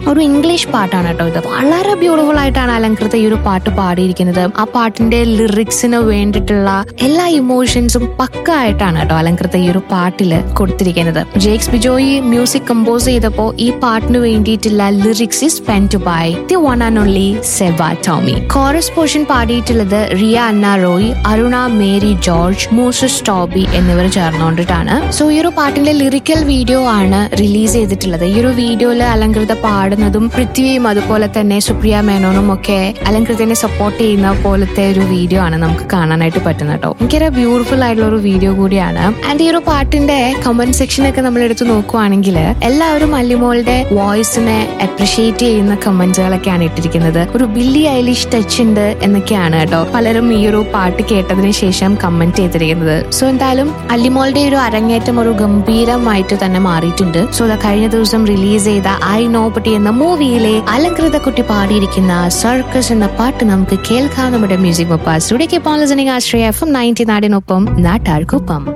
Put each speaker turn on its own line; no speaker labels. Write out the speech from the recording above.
ഒരു ഇംഗ്ലീഷ് പാട്ടാണ് കേട്ടോ ഇത് വളരെ ബ്യൂട്ടിഫുൾ ആയിട്ടാണ് അലങ്കൃത ഈ ഒരു പാട്ട് പാടിയിരിക്കുന്നത് ആ പാട്ടിന്റെ ലിറിക്സിന് വേണ്ടിയിട്ടുള്ള എല്ലാ ഇമോഷൻസും പക്ക ആയിട്ടാണ് കേട്ടോ അലങ്കൃത ഈ ഒരു പാട്ടില് കൊടുത്തിരിക്കുന്നത് ജേക്സ് ബിജോയി മ്യൂസിക് കമ്പോസ് ചെയ്തപ്പോ ഈ പാട്ടിന് വേണ്ടിയിട്ടുള്ള lyrics is penned by the one and only Seva Tomy chorus portion പാടിയിട്ടുള്ളത് Riya Anna Roy Aruna Mary George Moses Toby എന്നിവർ ചേർന്നുകൊണ്ടിട്ടാണ് സോ ഈ ഒരു പാട്ടിന്റെ ലിറിക്കൽ വീഡിയോ ആണ് റിലീസ് ചെയ്തിട്ടുള്ളത് ഈ ഒരു വീഡിയോയിൽ അലങ്കൃത പാടുന്നതും പൃഥ്വിയും അതുപോലെ തന്നെ സുപ്രിയ മേനോനും ഒക്കെ അലങ്കൃതനെ സപ്പോർട്ട് ചെയ്യുന്ന പോലത്തെ ഒരു വീഡിയോ ആണ് നമുക്ക് കാണാനായിട്ട് പറ്റുന്നത് കേട്ടോ ഭയങ്കര ബ്യൂട്ടിഫുൾ ആയിട്ടുള്ള ഒരു വീഡിയോ കൂടിയാണ് ആൻഡ് ഈ ഒരു പാട്ടിന്റെ കമന്റ് സെക്ഷനൊക്കെ നമ്മൾ എടുത്ത് നോക്കുവാണെങ്കിൽ എല്ലാവരും അല്ലിമോളുടെ വോയിസിനെ അപ്രിഷിയേറ്റ് ചെയ്യുന്ന കമന്റ്സുകളൊക്കെയാണ് ഇട്ടിരിക്കുന്നത് ഒരു ബില്ലി ഐലിഷ് ടച്ച് ഉണ്ട് എന്നൊക്കെയാണ് കേട്ടോ പലരും ഈ ഒരു പാട്ട് കേട്ടതിന് ശേഷം കമന്റ് ചെയ്തിരിക്കുന്നത് സോ എന്തായാലും അല്ലിമോളുടെ ഒരു അരങ്ങേറ്റം ഒരു ഗംഭീരമായിട്ട് തന്നെ മാറിയിട്ടുണ്ട് സോ അത് കഴിഞ്ഞ ദിവസം റിലീസ് ചെയ്ത ഐ നോ പട്ടി എന്ന മൂവിയിലെ അലങ്കൃത കുട്ടി പാടിയിരിക്കുന്ന സർക്കസ് എന്ന പാട്ട് നമുക്ക് കേൾക്കാം നമ്മുടെ മ്യൂസിക് മപ്പാ studio Ashraya F M ninety നാടിനൊപ്പം നാട്ടാർക്കൊപ്പം